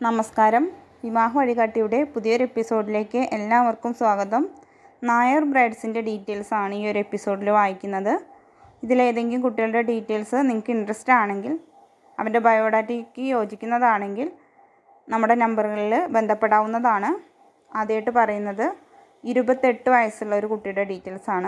നമസ്കാരം വിവാഹ വഴികാട്ടിയുടെ പുതിയൊരു എപ്പിസോഡിലേക്ക് എല്ലാവർക്കും സ്വാഗതം നായർ ബ്രൈഡ്സിൻ്റെ ഡീറ്റെയിൽസ് ആണ് ഈ ഒരു എപ്പിസോഡിൽ വായിക്കുന്നത് ഇതിലേതെങ്കിലും കുട്ടികളുടെ ഡീറ്റെയിൽസ് നിങ്ങൾക്ക് ഇൻട്രസ്റ്റ് ആണെങ്കിൽ അവൻ്റെ ബയോഡാറ്റയ്ക്ക് യോജിക്കുന്നതാണെങ്കിൽ നമ്മുടെ നമ്പറുകളിൽ ബന്ധപ്പെടാവുന്നതാണ് ആദ്യമായിട്ട് പറയുന്നത് ഇരുപത്തെട്ട് വയസ്സുള്ള ഒരു കുട്ടിയുടെ ഡീറ്റെയിൽസ് ആണ്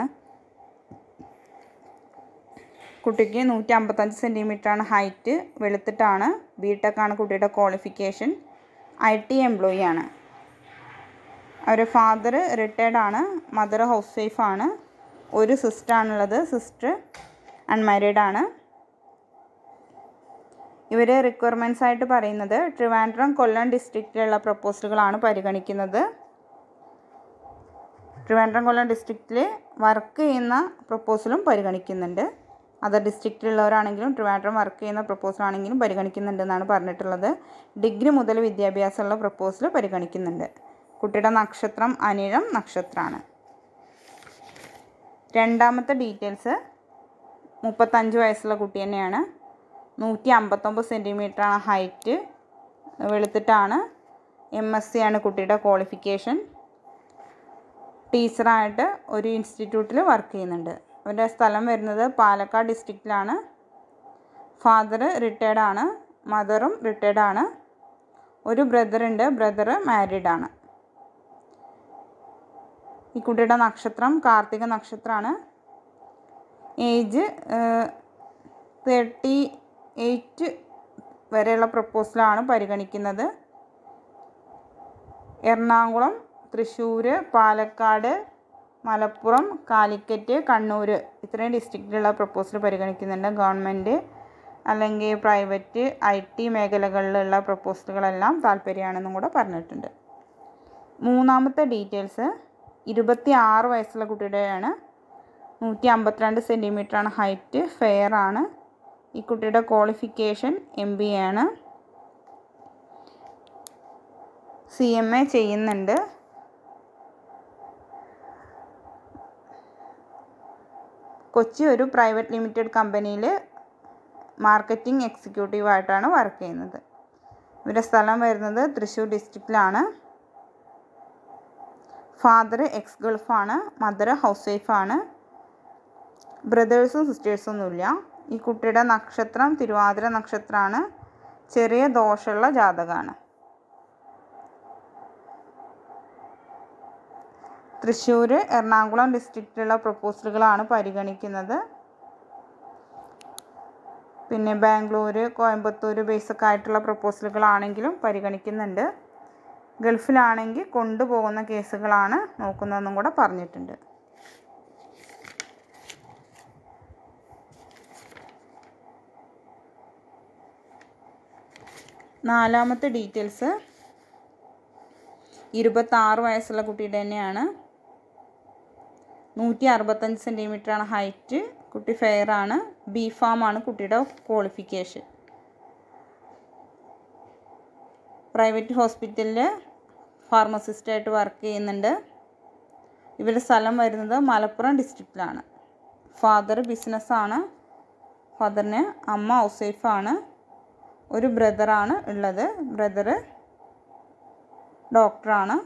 കുട്ടിക്ക് നൂറ്റി അമ്പത്തഞ്ച് സെൻറ്റിമീറ്ററാണ് ഹൈറ്റ് വെളുത്തിട്ടാണ് ബി ടെക്കാണ് കുട്ടിയുടെ ക്വാളിഫിക്കേഷൻ ഐ ടി എംപ്ലോയി ആണ് അവരുടെ ഫാദർ റിട്ടയർഡ് ആണ് മദർ ഹൗസ് വൈഫാണ് ഒരു സിസ്റ്ററാണുള്ളത് സിസ്റ്റർ അൺമാരീഡ് ആണ് ഇവർ റിക്വയർമെൻറ്റ്സ് ആയിട്ട് പറയുന്നത് ട്രിവാൻഡ്രം കൊല്ലം ഡിസ്ട്രിക്റ്റിലുള്ള പ്രപ്പോസലുകളാണ് പരിഗണിക്കുന്നത് ട്രിവാൻഡ്രം കൊല്ലം ഡിസ്ട്രിക്റ്റിൽ വർക്ക് ചെയ്യുന്ന പ്രപ്പോസലും പരിഗണിക്കുന്നുണ്ട് അതർ ഡിസ്ട്രിക്റ്റിലുള്ളവരാണെങ്കിലും ട്രിവാൻഡ്രം വർക്ക് ചെയ്യുന്ന പ്രപ്പോസൽ ആണെങ്കിലും പരിഗണിക്കുന്നുണ്ടെന്നാണ് പറഞ്ഞിട്ടുള്ളത് ഡിഗ്രി മുതൽ വിദ്യാഭ്യാസമുള്ള പ്രപ്പോസൽ പരിഗണിക്കുന്നുണ്ട് കുട്ടിയുടെ നക്ഷത്രം അനിഴം നക്ഷത്രമാണ് രണ്ടാമത്തെ ഡീറ്റെയിൽസ് മുപ്പത്തഞ്ച് വയസ്സുള്ള കുട്ടി തന്നെയാണ് നൂറ്റി അമ്പത്തൊമ്പത് സെൻറ്റിമീറ്ററാണ് ഹൈറ്റ് വെളുത്തിട്ടാണ് എം എസ് സി ആണ് കുട്ടിയുടെ ക്വാളിഫിക്കേഷൻ ടീച്ചറായിട്ട് ഒരു ഇൻസ്റ്റിറ്റ്യൂട്ടിൽ വർക്ക് ചെയ്യുന്നുണ്ട് അവരുടെ സ്ഥലം വരുന്നത് പാലക്കാട് ഡിസ്ട്രിക്റ്റിലാണ് ഫാദർ റിട്ടയർഡ് ആണ് മദറും റിട്ടയർഡ് ആണ് ഒരു ബ്രദറുണ്ട് ബ്രദർ മാരീഡ് ആണ് ഈ കുട്ടിയുടെ നക്ഷത്രം കാർത്തിക നക്ഷത്രമാണ് ഏജ് തേർട്ടി എയ്റ്റ് വരെയുള്ള പ്രപ്പോസലാണ് പരിഗണിക്കുന്നത് എറണാകുളം തൃശ്ശൂർ പാലക്കാട് മലപ്പുറം കാലിക്കറ്റ് കണ്ണൂർ ഇത്രയും ഡിസ്ട്രിക്റ്റിലുള്ള പ്രപ്പോസൽ പരിഗണിക്കുന്നുണ്ട് ഗവൺമെൻറ് അല്ലെങ്കിൽ പ്രൈവറ്റ് ഐ ടി മേഖലകളിലുള്ള പ്രപ്പോസലുകളെല്ലാം താല്പര്യമാണെന്നും കൂടെ പറഞ്ഞിട്ടുണ്ട് മൂന്നാമത്തെ ഡീറ്റെയിൽസ് ഇരുപത്തി ആറ് വയസ്സുള്ള കുട്ടിയുടെയാണ് നൂറ്റി അമ്പത്തിരണ്ട് സെൻറ്റിമീറ്ററാണ് ഹൈറ്റ് ഫെയർ ആണ് ഈ കുട്ടിയുടെ ക്വാളിഫിക്കേഷൻ എം ബി എ ആണ് സി എം എ ചെയ്യുന്നുണ്ട് കൊച്ചി ഒരു പ്രൈവറ്റ് ലിമിറ്റഡ് കമ്പനിയിൽ മാർക്കറ്റിംഗ് എക്സിക്യൂട്ടീവ് ആയിട്ടാണ് വർക്ക് ചെയ്യുന്നത് ഇവരുടെ സ്ഥലം വരുന്നത് തൃശ്ശൂർ ഡിസ്ട്രിക്റ്റിലാണ് ഫാദർ എക്സ് ഗൾഫാണ് മദർ ഹൗസ് വൈഫാണ് ബ്രദേഴ്സും സിസ്റ്റേഴ്സും ഒന്നുമില്ല ഈ കുട്ടിയുടെ നക്ഷത്രം തിരുവാതിര നക്ഷത്രമാണ് ചെറിയ ദോഷമുള്ള ജാതകമാണ് തൃശ്ശൂർ എറണാകുളം ഡിസ്ട്രിക്റ്റിലുള്ള പ്രപ്പോസലുകളാണ് പരിഗണിക്കുന്നത് പിന്നെ ബാംഗ്ലൂർ കോയമ്പത്തൂർ ബേസൊക്കെ ആയിട്ടുള്ള പ്രപ്പോസലുകളാണെങ്കിലും പരിഗണിക്കുന്നുണ്ട് ഗൾഫിലാണെങ്കിൽ കൊണ്ടുപോകുന്ന കേസുകളാണ് നോക്കുന്നതെന്നും കൂടെ പറഞ്ഞിട്ടുണ്ട് നാലാമത്തെ ഡീറ്റെയിൽസ് ഇരുപത്താറ് വയസ്സുള്ള കുട്ടിയുടെ തന്നെയാണ് നൂറ്റി അറുപത്തഞ്ച് സെൻറ്റിമീറ്ററാണ് ഹൈറ്റ് കുട്ടി ഫെയർ ആണ് ബി ഫാം ആണ് കുട്ടിയുടെ ക്വാളിഫിക്കേഷൻ പ്രൈവറ്റ് ഹോസ്പിറ്റലിൽ ഫാർമസിസ്റ്റായിട്ട് വർക്ക് ചെയ്യുന്നുണ്ട് ഇവരുടെ സ്ഥലം വരുന്നത് മലപ്പുറം ഡിസ്ട്രിക്റ്റിലാണ് ഫാദർ ബിസിനസ്സാണ് ഫാദറിന് അമ്മ ഹൗസ് വൈഫാണ് ഒരു ബ്രദറാണ് ഉള്ളത് ബ്രദർ ഡോക്ടറാണ്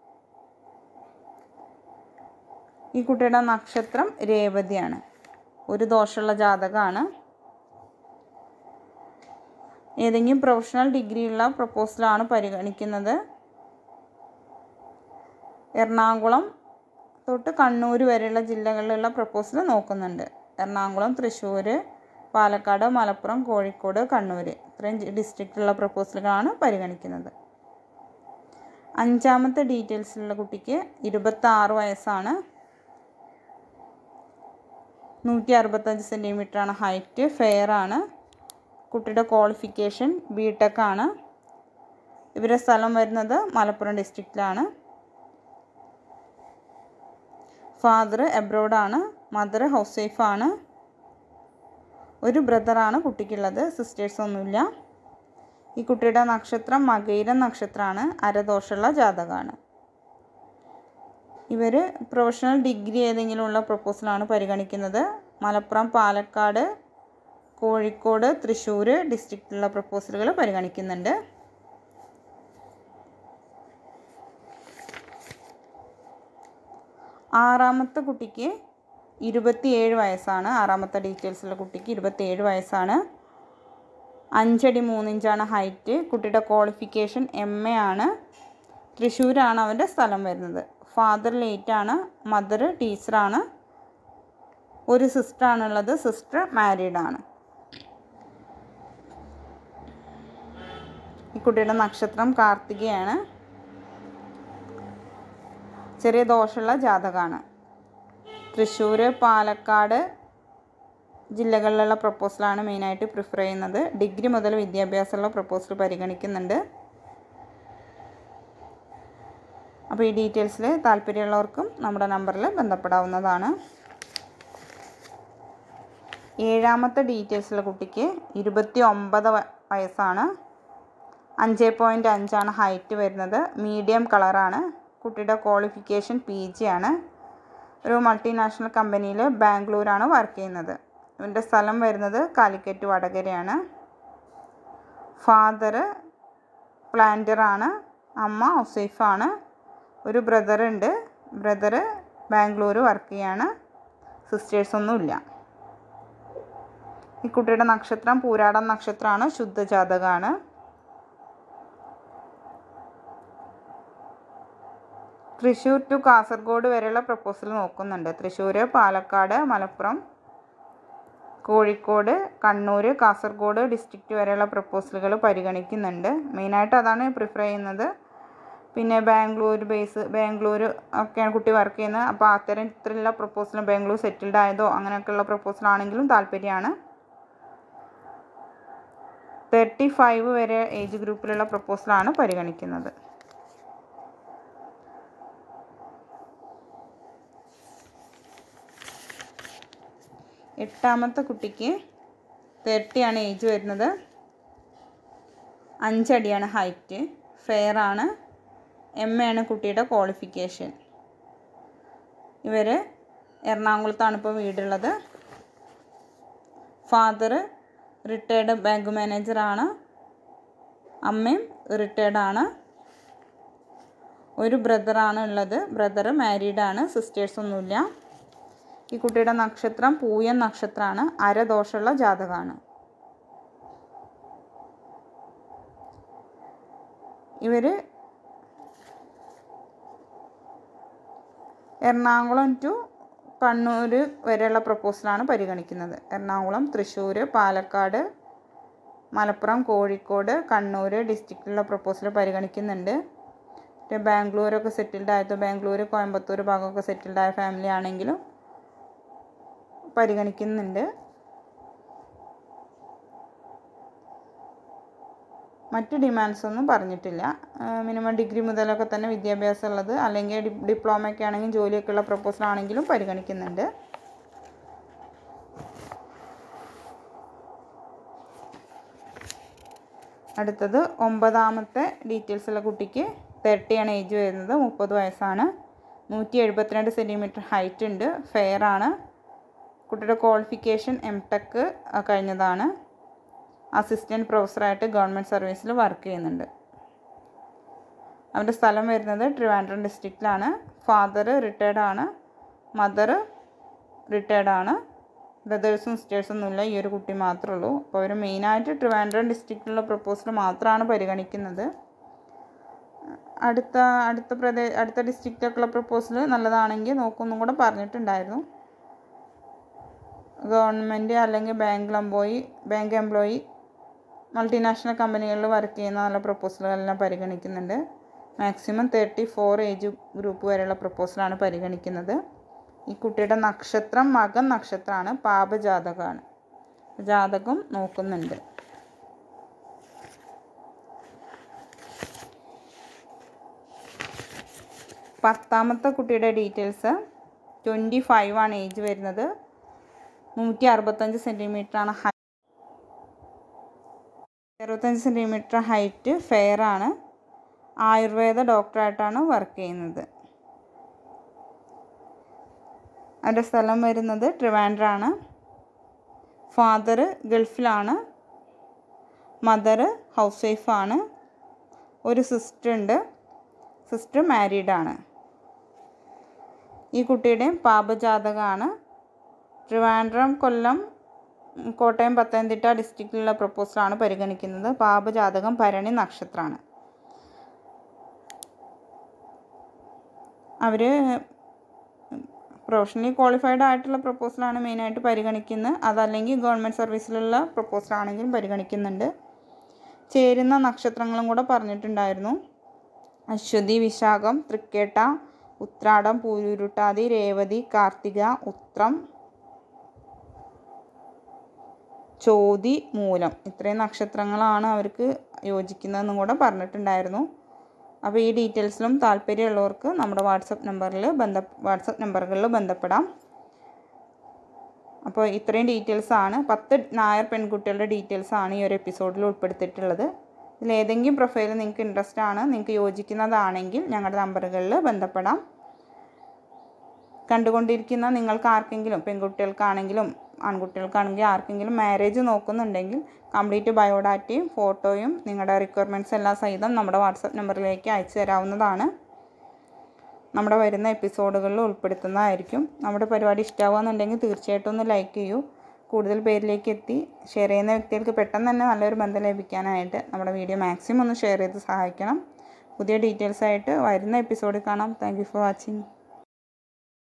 ഈ കുട്ടിയുടെ നക്ഷത്രം രേവതിയാണ് ഒരു ദോഷമുള്ള ജാതകമാണ് ഏതെങ്കിലും പ്രൊഫഷണൽ ഡിഗ്രിയുള്ള പ്രപ്പോസലാണ് പരിഗണിക്കുന്നത് എറണാകുളം തൊട്ട് കണ്ണൂർ വരെയുള്ള ജില്ലകളിലുള്ള പ്രപ്പോസൽ നോക്കുന്നുണ്ട് എറണാകുളം തൃശ്ശൂർ പാലക്കാട് മലപ്പുറം കോഴിക്കോട് കണ്ണൂർ ഇത്രയും ഡിസ്ട്രിക്റ്റിലുള്ള പ്രപ്പോസലുകളാണ് പരിഗണിക്കുന്നത് അഞ്ചാമത്തെ ഡീറ്റെയിൽസിലുള്ള കുട്ടിക്ക് ഇരുപത്താറ് വയസ്സാണ് നൂറ്റി അറുപത്തഞ്ച് സെൻറ്റിമീറ്ററാണ് ഹൈറ്റ് ഫെയർ ആണ് കുട്ടിയുടെ ക്വാളിഫിക്കേഷൻ ബി ടെക് ആണ് ഇവരുടെ സ്ഥലം വരുന്നത് മലപ്പുറം ഡിസ്ട്രിക്റ്റിലാണ് ഫാദർ എബ്രോഡാണ് മദർ ഹൗസ് വൈഫാണ് ഒരു ബ്രദറാണ് കുട്ടിക്കുള്ളത് സിസ്റ്റേഴ്സ് ഒന്നുമില്ല ഈ കുട്ടിയുടെ നക്ഷത്രം മകയിരം നക്ഷത്രമാണ് അരദോഷമുള്ള ജാതകമാണ് ഇവർ പ്രൊഫഷണൽ ഡിഗ്രി ഏതെങ്കിലും ഉള്ള പ്രപ്പോസലാണ് പരിഗണിക്കുന്നത് മലപ്പുറം പാലക്കാട് കോഴിക്കോട് തൃശ്ശൂർ ഡിസ്ട്രിക്റ്റിലുള്ള പ്രപ്പോസലുകൾ പരിഗണിക്കുന്നുണ്ട് ആറാമത്തെ കുട്ടിക്ക് ഇരുപത്തിയേഴ് വയസ്സാണ് ആറാമത്തെ ഡീറ്റെയിൽസുള്ള കുട്ടിക്ക് ഇരുപത്തിയേഴ് വയസ്സാണ് അഞ്ചടി മൂന്നിഞ്ചാണ് ഹൈറ്റ് കുട്ടിയുടെ ക്വാളിഫിക്കേഷൻ എം എ ആണ് തൃശ്ശൂരാണ് അവൻ്റെ സ്ഥലം വരുന്നത് ഫാദർ ലേറ്റാണ് മദർ ടീച്ചറാണ് ഒരു സിസ്റ്ററാണുള്ളത് സിസ്റ്റർ മാരീഡാണ് ഈ കുട്ടിയുടെ നക്ഷത്രം കാർത്തികയാണ് ചെറിയ ദോഷമുള്ള ജാതകമാണ് തൃശ്ശൂർ പാലക്കാട് ജില്ലകളിലുള്ള പ്രപ്പോസലാണ് മെയിനായിട്ട് പ്രിഫർ ചെയ്യുന്നത് ഡിഗ്രി മുതൽ വിദ്യാഭ്യാസമുള്ള പ്രപ്പോസൽ പരിഗണിക്കുന്നുണ്ട് അപ്പോൾ ഈ ഡീറ്റെയിൽസിൽ താല്പര്യമുള്ളവർക്കും നമ്മുടെ നമ്പറിൽ ബന്ധപ്പെടാവുന്നതാണ് ഏഴാമത്തെ ഡീറ്റെയിൽസുള്ള കുട്ടിക്ക് ഇരുപത്തി ഒമ്പത് വയസ്സാണ് അഞ്ച് പോയിൻ്റ് അഞ്ചാണ് ഹൈറ്റ് വരുന്നത് മീഡിയം കളറാണ് കുട്ടിയുടെ ക്വാളിഫിക്കേഷൻ പി ജി ആണ് ഒരു മൾട്ടിനാഷണൽ കമ്പനിയിൽ ബാംഗ്ലൂരാണ് വർക്ക് ചെയ്യുന്നത് ഇവൻ്റെ സ്ഥലം വരുന്നത് കാലിക്കറ്റ് വടകരയാണ് ഫാദർ പ്ലാന്ററാണ് അമ്മ ഹൗസൈഫാണ് ഒരു ബ്രദറുണ്ട് ബ്രദർ ബാംഗ്ലൂർ വർക്ക് ചെയ്യാണ് സിസ്റ്റേഴ്സൊന്നുമില്ല ഈ കുട്ടിയുടെ നക്ഷത്രം പൂരാടം നക്ഷത്രമാണ് ശുദ്ധജാതകമാണ് തൃശ്ശൂർ ടു കാസർഗോഡ് വരെയുള്ള പ്രപ്പോസൽ നോക്കുന്നുണ്ട് തൃശ്ശൂർ പാലക്കാട് മലപ്പുറം കോഴിക്കോട് കണ്ണൂർ കാസർഗോഡ് ഡിസ്ട്രിക്റ്റ് വരെയുള്ള പ്രപ്പോസലുകൾ പരിഗണിക്കുന്നുണ്ട് മെയിനായിട്ട് അതാണ് പ്രിഫർ ചെയ്യുന്നത് പിന്നെ ബാംഗ്ലൂർ ബേസ് ബാംഗ്ലൂർ ഒക്കെയാണ് കുട്ടി വർക്ക് ചെയ്യുന്നത് അപ്പോൾ അത്തരം ഇത്തരമുള്ള പ്രപ്പോസലും ബാംഗ്ലൂർ സെറ്റിൽഡ് ആയതോ അങ്ങനെയൊക്കെയുള്ള പ്രപ്പോസലാണെങ്കിലും താല്പര്യമാണ് തേർട്ടി ഫൈവ് വരെ ഏജ് ഗ്രൂപ്പിലുള്ള പ്രപ്പോസലാണ് പരിഗണിക്കുന്നത് എട്ടാമത്തെ കുട്ടിക്ക് തേർട്ടിയാണ് ഏജ് വരുന്നത് അഞ്ചടിയാണ് ഹൈറ്റ് ഫെയർ ആണ് എം എ ആണ് കുട്ടിയുടെ ക്വാളിഫിക്കേഷൻ ഇവർ എറണാകുളത്താണ് ഇപ്പോൾ വീടുള്ളത് ഫാദർ റിട്ടയർഡ് ബാങ്ക് മാനേജറാണ് അമ്മയും റിട്ടയർഡാണ് ഒരു ബ്രദറാണ് ഉള്ളത് ബ്രദർ മാരീഡാണ് സിസ്റ്റേഴ്സൊന്നുമില്ല ഈ കുട്ടിയുടെ നക്ഷത്രം പൂയൻ നക്ഷത്രമാണ് അരദോഷമുള്ള ജാതകമാണ് ഇവർ എറണാകുളം ടു കണ്ണൂർ വരെയുള്ള പ്രപ്പോസലാണ് പരിഗണിക്കുന്നത് എറണാകുളം തൃശ്ശൂർ പാലക്കാട് മലപ്പുറം കോഴിക്കോട് കണ്ണൂർ ഡിസ്ട്രിക്റ്റിലുള്ള പ്രപ്പോസൽ പരിഗണിക്കുന്നുണ്ട് പിന്നെ ബാംഗ്ലൂരൊക്കെ സെറ്റിൽഡ് ആയത് ബാംഗ്ലൂർ കോയമ്പത്തൂർ ഭാഗമൊക്കെ സെറ്റിൽഡ് ആയ ഫാമിലി ആണെങ്കിലും പരിഗണിക്കുന്നുണ്ട് മറ്റ് ഡിമാൻഡ്സ് ഒന്നും പറഞ്ഞിട്ടില്ല മിനിമം ഡിഗ്രി മുതലൊക്കെ തന്നെ വിദ്യാഭ്യാസം ഉള്ളത് അല്ലെങ്കിൽ ഡി ഡിപ്ലോമയൊക്കെ ആണെങ്കിൽ ജോലിയൊക്കെ ഉള്ള പ്രപ്പോസൽ ആണെങ്കിലും പരിഗണിക്കുന്നുണ്ട് അടുത്തത് ഒമ്പതാമത്തെ ഡീറ്റെയിൽസ് ഉള്ള കുട്ടിക്ക് തേർട്ടിയാണ് ഏജ് വരുന്നത് മുപ്പത് വയസ്സാണ് നൂറ്റി എഴുപത്തിരണ്ട് സെൻറ്റിമീറ്റർ ഹൈറ്റ് ഉണ്ട് ഫെയർ ആണ് കുട്ടിയുടെ ക്വാളിഫിക്കേഷൻ എം ടെക് കഴിഞ്ഞതാണ് അസിസ്റ്റൻറ്റ് പ്രൊഫസറായിട്ട് ഗവൺമെൻറ് സർവീസിൽ വർക്ക് ചെയ്യുന്നുണ്ട് അവൻ്റെ സ്ഥലം വരുന്നത് ട്രിവാൻഡ്രം ഡിസ്ട്രിക്റ്റിലാണ് ഫാദർ റിട്ടയർഡ് ആണ് മദർ റിട്ടയർഡ് ആണ് ബ്രദേഴ്സും സിസ്റ്റേഴ്സും ഒന്നുമില്ല ഈ ഒരു കുട്ടി മാത്രമേ ഉള്ളൂ അപ്പോൾ അവർ മെയിനായിട്ട് ട്രിവാൻഡ്രം ഡിസ്ട്രിക്റ്റിലുള്ള പ്രപ്പോസൽ മാത്രമാണ് പരിഗണിക്കുന്നത് അടുത്ത അടുത്ത പ്രദേ അടുത്ത ഡിസ്ട്രിക്റ്റിലൊക്കെയുള്ള പ്രപ്പോസൽ നല്ലതാണെങ്കിൽ നോക്കുമെന്നും കൂടെ പറഞ്ഞിട്ടുണ്ടായിരുന്നു ഗവൺമെൻറ് അല്ലെങ്കിൽ bank employee bank employee multinational കമ്പനികളിൽ വർക്ക് ചെയ്യുന്ന നല്ല പ്രപ്പോസലുകളെല്ലാം പരിഗണിക്കുന്നുണ്ട് maximum thirty four age group വരെയുള്ള പ്രപ്പോസലാണ് പരിഗണിക്കുന്നത് ഈ കുട്ടിയുടെ നക്ഷത്രം മകൻ നക്ഷത്രമാണ് പാപജാതകമാണ് ജാതകം നോക്കുന്നുണ്ട് പത്താമത്തെ കുട്ടിയുടെ ഡീറ്റെയിൽസ് ട്വൻറ്റി ഫൈവ് ആണ് ഏജ് വരുന്നത് നൂറ്റി അറുപത്തഞ്ച് സെൻറ്റിമീറ്ററാണ് ഹൈ അറുപത്തഞ്ച് സെൻറ്റിമീറ്റർ ഹൈറ്റ് ഫെയർ ആണ് ആയുർവേദ ഡോക്ടറായിട്ടാണ് വർക്ക് ചെയ്യുന്നത് അവൻ്റെ സ്ഥലം വരുന്നത് ട്രിവാൻഡ്രാണ് ഫാദർ ഗൾഫിലാണ് മദർ ഹൗസ് വൈഫാണ് ഒരു സിസ്റ്റർ ഉണ്ട് സിസ്റ്റർ മാരീഡാണ് ഈ കുട്ടിയുടെ പാപജാതകമാണ് ട്രിവാൻഡ്രം കൊല്ലം കോട്ടയം പത്തനംതിട്ട ഡിസ്ട്രിക്റ്റിലുള്ള പ്രപ്പോസലാണ് പരിഗണിക്കുന്നത് പാപജാതകം ഭരണി നക്ഷത്രമാണ് അവർ പ്രൊഫഷണലി ക്വാളിഫൈഡ് ആയിട്ടുള്ള പ്രപ്പോസലാണ് മെയിനായിട്ട് പരിഗണിക്കുന്നത് അതല്ലെങ്കിൽ ഗവൺമെൻറ് സർവീസിലുള്ള പ്രപ്പോസലാണെങ്കിലും പരിഗണിക്കുന്നുണ്ട് ചേരുന്ന നക്ഷത്രങ്ങളും കൂടെ പറഞ്ഞിട്ടുണ്ടായിരുന്നു അശ്വതി വിശാഖം തൃക്കേട്ട ഉത്രാടം പൂരുരുട്ടാതി രേവതി കാർത്തിക ഉത്രം ചോതി മൂലം ഇത്രയും നക്ഷത്രങ്ങളാണ് അവർക്ക് യോജിക്കുന്നതെന്നും കൂടെ പറഞ്ഞിട്ടുണ്ടായിരുന്നു അപ്പോൾ ഈ ഡീറ്റെയിൽസിലും താല്പര്യമുള്ളവർക്ക് നമ്മുടെ വാട്സപ്പ് നമ്പറിൽ ബന്ധ വാട്സപ്പ് നമ്പറുകളിൽ ബന്ധപ്പെടാം അപ്പോൾ ഇത്രയും ഡീറ്റെയിൽസ് ആണ് പത്ത് നായർ പെൺകുട്ടികളുടെ ഡീറ്റെയിൽസ് ആണ് ഈ ഒരു എപ്പിസോഡിൽ ഉൾപ്പെടുത്തിയിട്ടുള്ളത് ഇതിൽ ഏതെങ്കിലും പ്രൊഫൈൽ നിങ്ങൾക്ക് ഇൻട്രസ്റ്റ് ആണ് നിങ്ങൾക്ക് യോജിക്കുന്നതാണെങ്കിൽ ഞങ്ങളുടെ നമ്പറുകളിൽ ബന്ധപ്പെടാം കണ്ടുകൊണ്ടിരിക്കുന്ന നിങ്ങൾക്ക് ആർക്കെങ്കിലും പെൺകുട്ടികൾക്കാണെങ്കിലും ആൺകുട്ടികൾക്കാണെങ്കിൽ ആർക്കെങ്കിലും മാരേജ് നോക്കുന്നുണ്ടെങ്കിൽ കംപ്ലീറ്റ് ബയോഡാറ്റയും ഫോട്ടോയും നിങ്ങളുടെ റിക്വയർമെൻറ്റ്സ് എല്ലാം സഹിതം നമ്മുടെ വാട്സപ്പ് നമ്പറിലേക്ക് അയച്ചു തരാവുന്നതാണ് നമ്മുടെ വരുന്ന എപ്പിസോഡുകളിൽ ഉൾപ്പെടുത്തുന്നതായിരിക്കും നമ്മുടെ പരിപാടി ഇഷ്ടമാവുകയെന്നുണ്ടെങ്കിൽ തീർച്ചയായിട്ടും ഒന്ന് ലൈക്ക് ചെയ്യൂ കൂടുതൽ പേരിലേക്ക് എത്തി ഷെയർ ചെയ്യുന്ന വ്യക്തികൾക്ക് പെട്ടെന്ന് തന്നെ നല്ലൊരു ബന്ധം ലഭിക്കാനായിട്ട് നമ്മുടെ വീഡിയോ മാക്സിമം ഒന്ന് ഷെയർ ചെയ്ത് സഹായിക്കണം പുതിയ ഡീറ്റെയിൽസ് ആയിട്ട് വരുന്ന എപ്പിസോഡിൽ കാണാം താങ്ക് യു ഫോർ വാച്ചിങ്